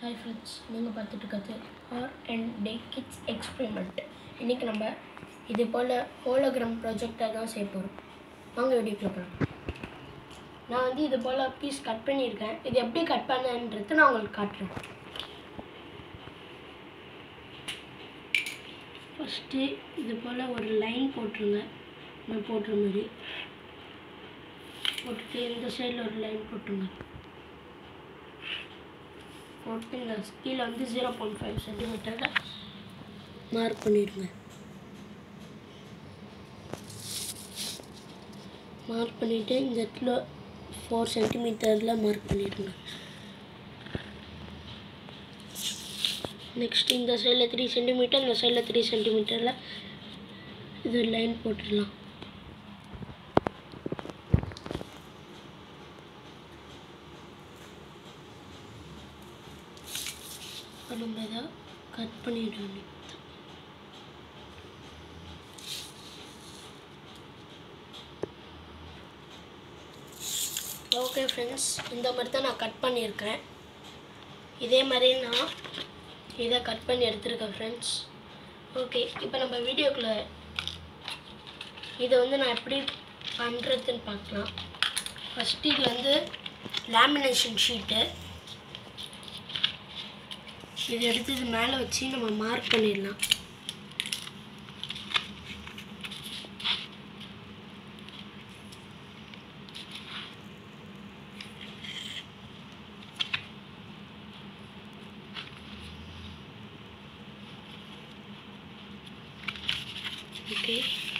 hi friends நீங்கள் பார்த்துட்டு இருக்கிறது R and D kids experiment இன்றைக்கி நம்ம இது போல் ஹோலோகிராம் ப்ராஜெக்டாக தான் செய்ய போகிறோம் வாங்க வீடியோக்குள்ள போகலாம் நான் வந்து இது போல் பீஸ் கட் பண்ணியிருக்கேன் இது எப்படி கட் பண்ணன்றது நான் உங்களுக்கு காட்டுறேன் ஃபஸ்ட்டு இது போல் ஒரு லைன் போட்டுருங்க நான் போட்டுற மாதிரி போட்டுட்டு இந்த சைடில் ஒரு லைன் போட்டுருங்க போட்டு இந்த கீழே வந்து ஜீரோ பாயிண்ட் ஃபைவ் சென்டிமீட்டரில் மார்க் பண்ணிடுங்க மார்க் பண்ணிவிட்டு இந்த இடத்துல ஃபோர் சென்டிமீட்டரில் மார்க் பண்ணிடுங்க நெக்ஸ்ட் இந்த சைடில் த்ரீ சென்டிமீட்டர் இந்த சைடில் த்ரீ சென்டிமீட்டரில் இது லைன் போட்டுடலாம் இப்போ நம்ம இதை கட் பண்ணிடணும் ஓகே ஃப்ரெண்ட்ஸ் இந்த மாதிரி தான் நான் கட் பண்ணியிருக்கேன் இதே மாதிரி நான் இதை கட் பண்ணி எடுத்திருக்கேன் ஃப்ரெண்ட்ஸ் ஓகே இப்போ நம்ம வீடியோக்குள்ளே இதை வந்து நான் எப்படி பண்ணுறதுன்னு பார்க்கலாம் ஃபஸ்ட்டு இது வந்து லேமினேஷன் ஷீட்டு இது எடுத்து இது மேலே வச்சு நம்ம மார்க் பண்ணிடலாம் ஓகே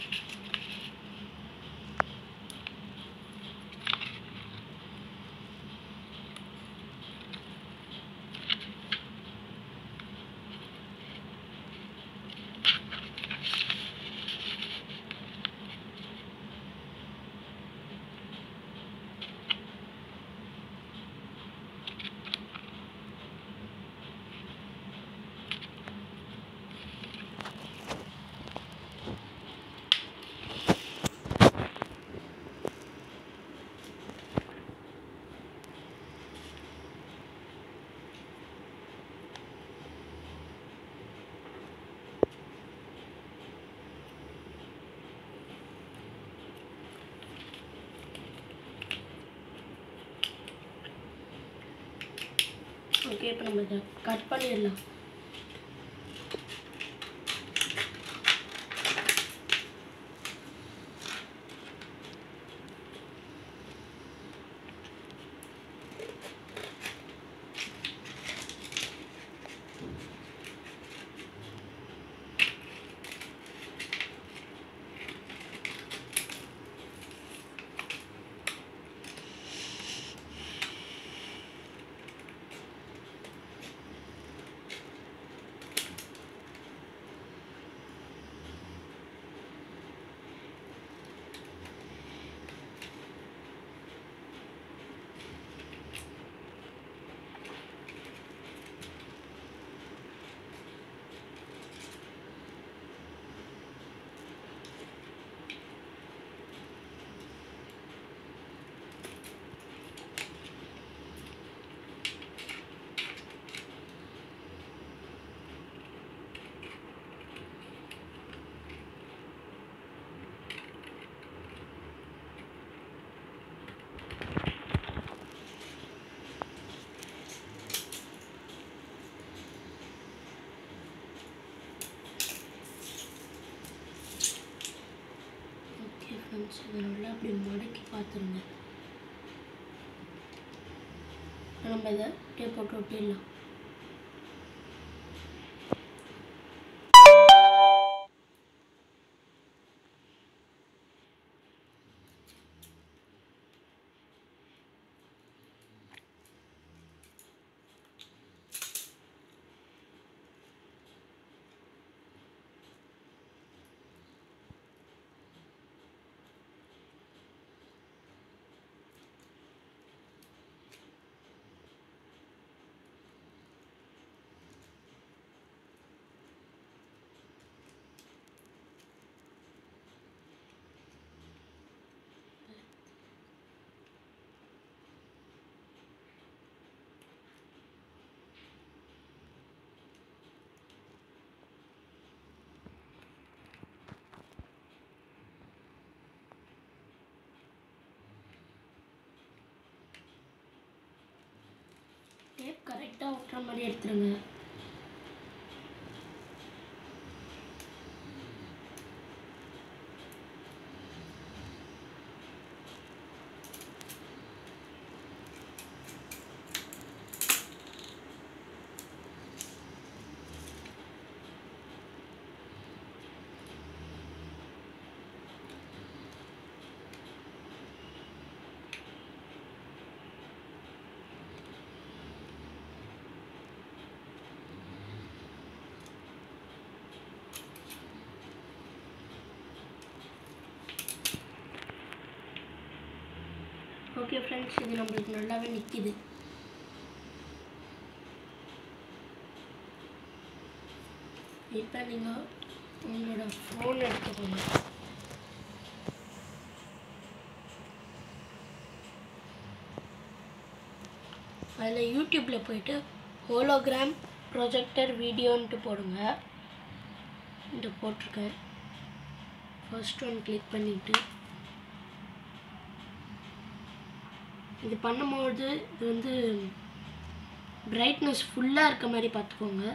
ஓகே இப்போ நம்ம இதை கட் பண்ணிடலாம் ஓகே ஃப்ரெண்ட்ஸ் இதை நல்லா அப்படி மடக்கி பார்த்துருங்க நம்ம இதை டேப் போட்டு ஒட்டிடலாம் எடுத்துருங்க ஓகே ஃப்ரெண்ட்ஸ் இது நம்மளுக்கு நல்லாவே நிற்கிது இப்போ நீங்கள் உங்களோட ஃபோன் எடுத்துக்கோங்க அதில் யூடியூப்பில் போயிட்டு ஹோலோகிராம் ப்ரொஜெக்டர் வீடியோன்ட்டு போடுங்க இது போட்டிருக்கேன் ஃபர்ஸ்ட் ஒன் கிளிக் பண்ணிவிட்டு இது பண்ணும்போது இது வந்து பிரைட்னஸ் ஃபுல்லாக இருக்க மாதிரி பார்த்துக்கோங்க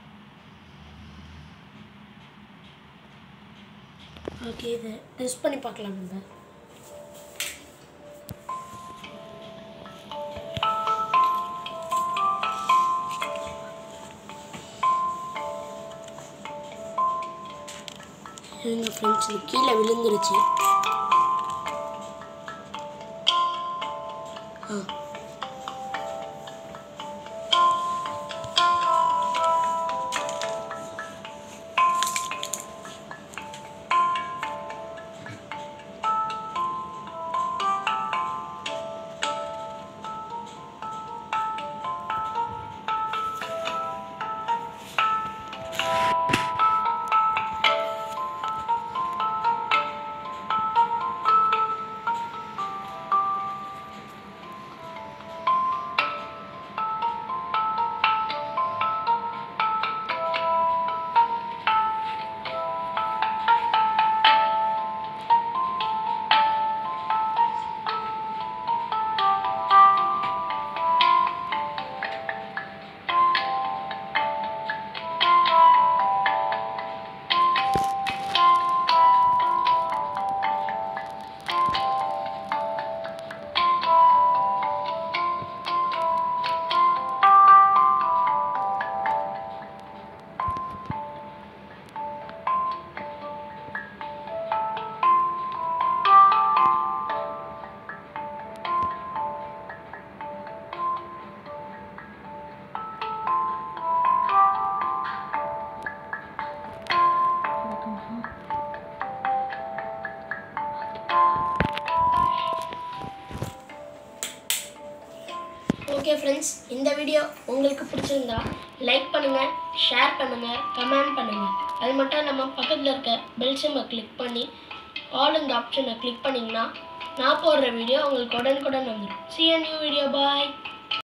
ஓகே இதை டெஸ்ட் பண்ணி பார்க்கலாம் நம்ம எங்கள் ஃப்ரெண்ட்ஸ் இது கீழே விழுந்துருச்சு ஆ ஓகே ஃப்ரெண்ட்ஸ் இந்த வீடியோ உங்களுக்கு பிடிச்சிருந்தா லைக் பண்ணுங்கள் ஷேர் பண்ணுங்கள் கமெண்ட் பண்ணுங்கள் அது மட்டும் இல்லாமல் பக்கத்தில் இருக்க பெல் சிம்மை கிளிக் பண்ணி ஆல் இந்த ஆப்ஷனை கிளிக் பண்ணிங்கன்னா நான் போடுற வீடியோ உங்களுக்கு உடனுக்குடன் வந்துடும் see you new video bye